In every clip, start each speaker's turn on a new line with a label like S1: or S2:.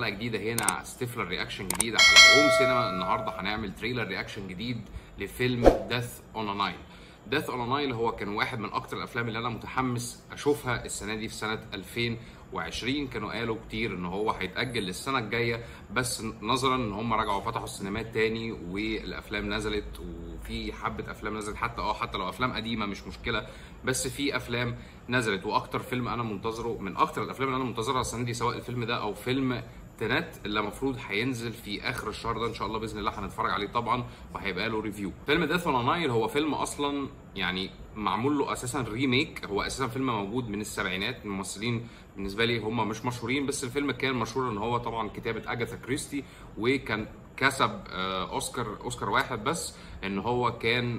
S1: حلقه جديده هنا ستيفلر رياكشن جديد على هوم سينما النهارده هنعمل تريلر رياكشن جديد لفيلم ديث اون نايل ديث اون نايل هو كان واحد من اكتر الافلام اللي انا متحمس اشوفها السنه دي في سنه 2020 كانوا قالوا كتير ان هو هيتاجل للسنه الجايه بس نظرا ان هم رجعوا فتحوا السينمات تاني والافلام نزلت وفي حبه افلام نزلت حتى اه حتى لو افلام قديمه مش مشكله بس في افلام نزلت واكتر فيلم انا منتظره من اكتر الافلام اللي انا منتظرها السنه دي سواء الفيلم ده او فيلم تنات اللي المفروض هينزل في اخر الشهر ده ان شاء الله باذن الله هنتفرج عليه طبعا وهيبقى له ريفيو فيلم ديث اون نايل هو فيلم اصلا يعني معمول له اساسا ريميك هو اساسا فيلم موجود من السبعينات الممثلين بالنسبه لي هم مش مشهورين بس الفيلم كان مشهور ان هو طبعا كتابه اجاثا كريستي وكان كسب آه، اوسكار اوسكار واحد بس ان هو كان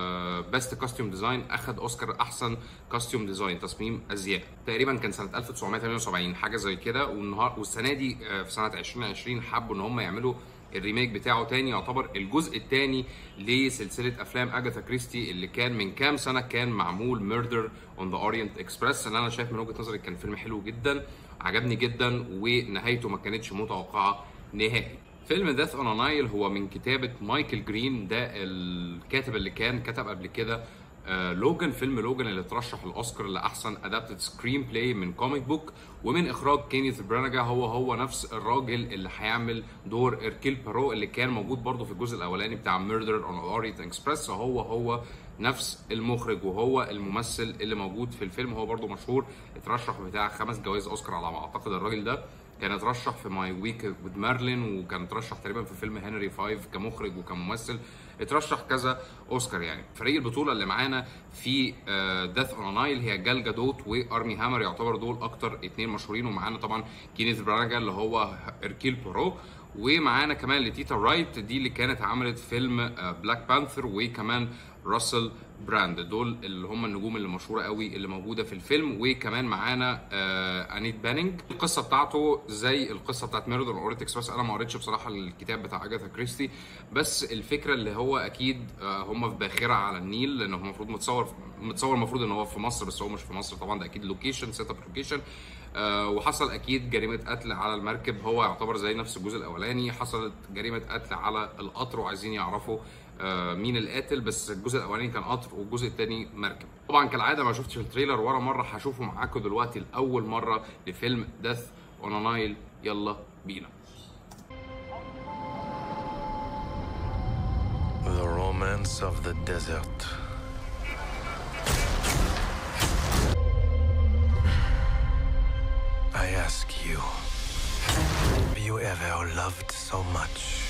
S1: بيست كاستيوم ديزاين اخد اوسكار احسن كاستيوم ديزاين تصميم ازياء تقريبا كان سنه 1978 حاجه زي كده والنهار والسنه دي آه، في سنه 2020 حبوا ان هم يعملوا الريميك بتاعه تاني يعتبر الجزء الثاني لسلسله افلام اجاثا كريستي اللي كان من كام سنه كان معمول ميردر اون ذا اورينت اكسبرس اللي انا شايف من وجهه نظري كان فيلم حلو جدا عجبني جدا ونهايته ما كانتش متوقعه نهائي فيلم ديث اون نايل هو من كتابة مايكل جرين ده الكاتب اللي كان كتب قبل كده آه لوجان فيلم لوجان اللي ترشح الاوسكار لاحسن ادابتد سكرين بلاي من كوميك بوك ومن اخراج كينيث برانجا هو هو نفس الراجل اللي هيعمل دور اركيل بارو اللي كان موجود برضه في الجزء الاولاني بتاع ميردر اون اورينت اكسبرس هو هو نفس المخرج وهو الممثل اللي موجود في الفيلم هو برضه مشهور اترشح بتاع خمس جوائز اوسكار على ما اعتقد الراجل ده كان اترشح في ماي ويك وذ مارلين وكان اترشح تقريبا في فيلم هنري فايف كمخرج وكممثل اترشح كذا اوسكار يعني فريق البطوله اللي معانا في ديث اون نايل هي جال جادوت وارمي هامر يعتبر دول اكتر اتنين مشهورين ومعانا طبعا كينيث برانجا اللي هو اركيل بورو ومعانا كمان لتيتا رايت دي اللي كانت عملت فيلم بلاك بانثر وكمان راسل براند دول اللي هم النجوم اللي مشهوره قوي اللي موجوده في الفيلم وكمان معانا آه انيت بانينج القصه بتاعته زي القصه بتاعت ميردر اوريت اكسبرس انا ما قريتش بصراحه الكتاب بتاع اجاثا كريستي بس الفكره اللي هو اكيد آه هم في باخره على النيل لان هو المفروض متصور متصور المفروض ان هو في مصر بس هو مش في مصر طبعا ده اكيد لوكيشن سيت اب لوكيشن آه وحصل اكيد جريمه قتل على المركب هو يعتبر زي نفس الجزء الاولاني حصلت جريمه قتل على القطر وعايزين يعرفوا آه مين القاتل بس الجزء الاولاني كان قطر والجزء الثاني مركب طبعا كالعاده ما شفتش التريلر ولا مره هشوفه معاكم دلوقتي لاول مره لفيلم ديث اون نايل يلا بينا
S2: The romance of the desert. I ask you, have you ever loved so much?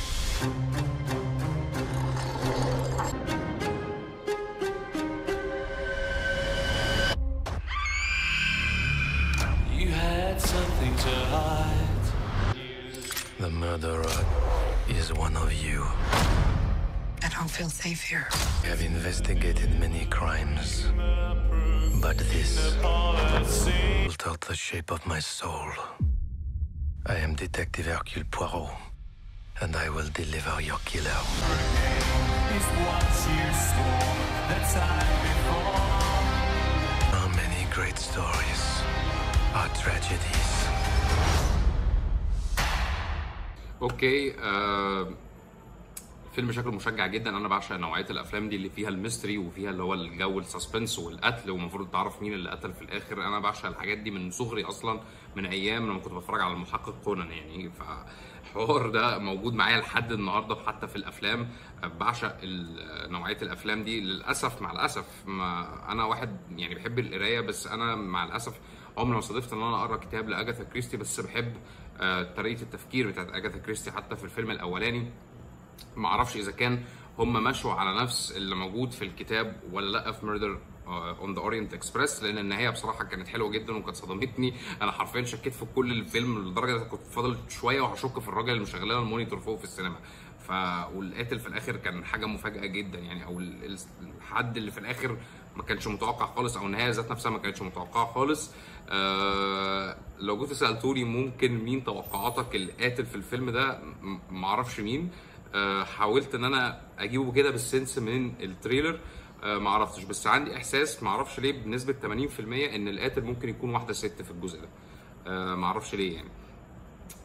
S3: You had something to hide.
S2: The murderer is one of you.
S4: I don't feel safe here.
S2: I have investigated many crimes, but this altered the shape of my soul. I am Detective Hercule Poirot, and I will deliver your killer.
S3: Is what you swore the time before.
S2: How many great stories are tragedies?
S1: اوكي آه فيلم شكله مشجع جدا انا بعشق نوعيه الافلام دي اللي فيها الميستري وفيها اللي هو الجو السسبنس والقتل ومفروض تعرف مين اللي قتل في الاخر انا بعشق الحاجات دي من صغري اصلا من ايام لما كنت بتفرج على المحقق كونان يعني فالحوار ده موجود معايا لحد النهارده حتى في الافلام آه، بعشق ال- نوعيه الافلام دي للاسف مع الاسف ما انا واحد يعني بحب القرايه بس انا مع الاسف عمري ما صادفت ان انا اقرا كتاب لاجاثا كريستي بس بحب آه، طريقه التفكير بتاعت اجاثا كريستي حتى في الفيلم الاولاني ما اعرفش اذا كان هم مشوا على نفس اللي موجود في الكتاب ولا لا في ميردر اون ذا اورينت اكسبرس لان النهايه بصراحه كانت حلوه جدا وكانت صدمتني انا حرفيا شكيت في كل الفيلم لدرجه إن كنت فاضل شويه وهشك في الراجل اللي مشغله المونيتور فوق في السينما ف والقاتل في الاخر كان حاجه مفاجاه جدا يعني او ال- ال- الحد اللي في الاخر ما كانش متوقع خالص او النهايه ذات نفسها ما كانتش متوقعه خالص آه لو جيت سالتوني ممكن مين توقعاتك القاتل في الفيلم ده م- معرفش مين آه حاولت ان انا اجيبه كده بالسنس من التريلر آه ما عرفتش بس عندي احساس ما اعرفش ليه بنسبه 80% ان القاتل ممكن يكون واحده ست في الجزء ده آه ما اعرفش ليه يعني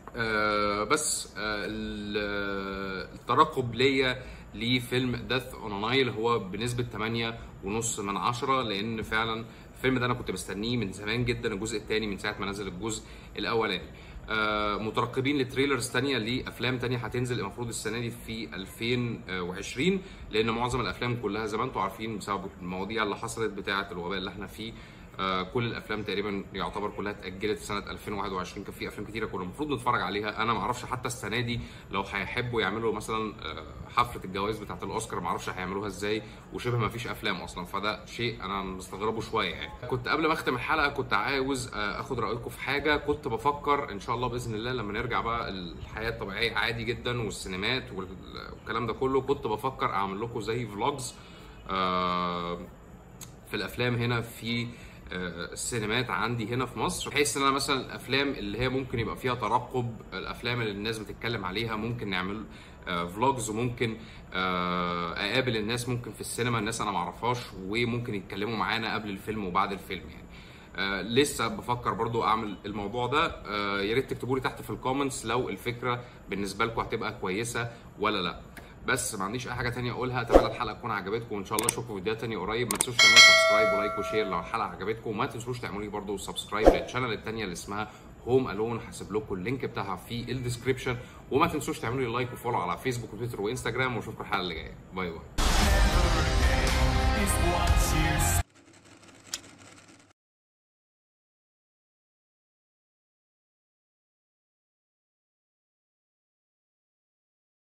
S1: آه بس آه ال- الترقب ليا لفيلم داث اون نايل هو بنسبه 8 ونص من عشرة لان فعلا الفيلم ده انا كنت مستنيه من زمان جدا الجزء الثاني من ساعه ما نزل الجزء الاولاني آه مترقبين لتريلرز تانية لافلام تانية هتنزل المفروض السنه دي في 2020 لان معظم الافلام كلها زي ما انتم عارفين بسبب المواضيع اللي حصلت بتاعه الوباء اللي احنا فيه آه، كل الافلام تقريبا يعتبر كلها اتاجلت سنه 2021 كان في افلام كتيره كنا المفروض نتفرج عليها انا ما اعرفش حتى السنه دي لو هيحبوا يعملوا مثلا آه، حفله الجوائز بتاعه الاوسكار ما اعرفش هيعملوها ازاي وشبه ما فيش افلام اصلا فده شيء انا مستغربه شويه يعني كنت قبل ما اختم الحلقه كنت عاوز آه، اخد رايكم في حاجه كنت بفكر ان شاء الله باذن الله لما نرجع بقى الحياه الطبيعيه عادي جدا والسينمات وال- والكلام ده كله كنت بفكر اعمل لكم زي فلوجز آه في الافلام هنا في آه، السينمات عندي هنا في مصر بحيث ان انا مثلا الافلام اللي هي ممكن يبقى فيها ترقب الافلام اللي الناس بتتكلم عليها ممكن نعمل فلوجز وممكن آه، اقابل الناس ممكن في السينما الناس انا ما اعرفهاش وممكن يتكلموا معانا قبل الفيلم وبعد الفيلم يعني آه لسه بفكر برضو اعمل الموضوع ده آه يا ريت تكتبوا لي تحت في الكومنتس لو الفكره بالنسبه لكم هتبقى كويسه ولا لا بس ما عنديش اي حاجه تانية اقولها اتمنى الحلقه تكون عجبتكم وان شاء الله اشوفكم في فيديوهات تانية قريب ما تنسوش تعملوا سبسكرايب ولايك وشير لو الحلقه عجبتكم وما تنسوش تعملوا لي برضو سبسكرايب للشانل التانية اللي اسمها هوم الون هسيب لكم اللينك بتاعها في الديسكربشن وما تنسوش تعملوا لي لايك وفولو على فيسبوك وتويتر وانستجرام واشوفكم الحلقه اللي جايه باي باي
S3: is what you